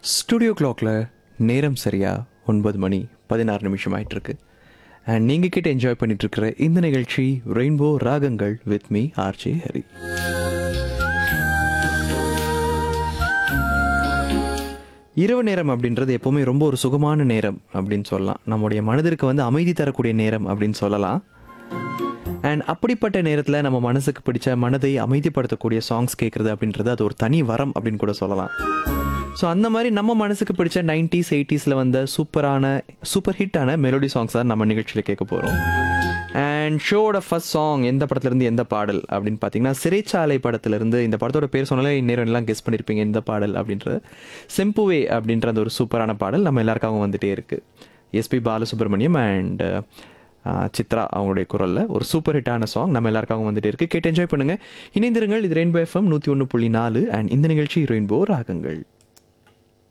studio கிளாக்ல நேரம் சரியா ஒன்பது மணி பதினாறு நிமிஷம் ஆயிட்டு இருக்கு அண்ட் நீங்கள் கிட்ட என்ஜாய் பண்ணிட்டு இருக்கிற இந்த நிகழ்ச்சி ரெயின்போ ராகங்கள் வித் மீ ஆர்ஜே ஹரி இரவு நேரம் அப்படின்றது எப்போவுமே ரொம்ப ஒரு சுகமான நேரம் அப்படின்னு சொல்லலாம் நம்முடைய மனதிற்கு வந்து அமைதி தரக்கூடிய நேரம் அப்படின்னு சொல்லலாம் அண்ட் அப்படிப்பட்ட நேரத்தில் நம்ம மனசுக்கு பிடிச்ச மனதை அமைதிப்படுத்தக்கூடிய சாங்ஸ் கேட்குறது அப்படின்றது அது ஒரு தனி வரம் அப்படின்னு கூட சொல்லலாம் ஸோ அந்த மாதிரி நம்ம மனசுக்கு பிடிச்ச நைன்டிஸ் எயிட்டிஸில் வந்த சூப்பரான சூப்பர் ஹிட்டான மெலோடி சாங்ஸ் தான் நம்ம நிகழ்ச்சியில் கேட்க போகிறோம் அண்ட் ஷோட ஃபர்ஸ்ட் சாங் எந்த படத்துலேருந்து எந்த பாடல் அப்படின்னு பார்த்தீங்கன்னா சிறைச்சாலை படத்துலேருந்து இந்த படத்தோட பேர் சொன்னாலே இந்நேரம் எல்லாம் கெஸ் பண்ணியிருப்பீங்க எந்த பாடல் அப்படின்றது செம்புவே அப்படின்ற அந்த ஒரு சூப்பரான பாடல் நம்ம எல்லாருக்காகவும் வந்துட்டே இருக்கு எஸ்பி பாலசுப்ரமணியம் அண்ட் சித்ரா அவங்களுடைய குரலில் ஒரு சூப்பர் ஹிட்டான சாங் நம்ம எல்லாருக்காகவும் வந்துட்டே இருக்கு கேட்டு என்ஜாய் பண்ணுங்க இணைந்திருங்கள் இது ரெயின்போ எஃப்எம் நூற்றி ஒன்று புள்ளி நாலு அண்ட் இந்த நிகழ்ச்சி ரெயின்போ ராகங்கள்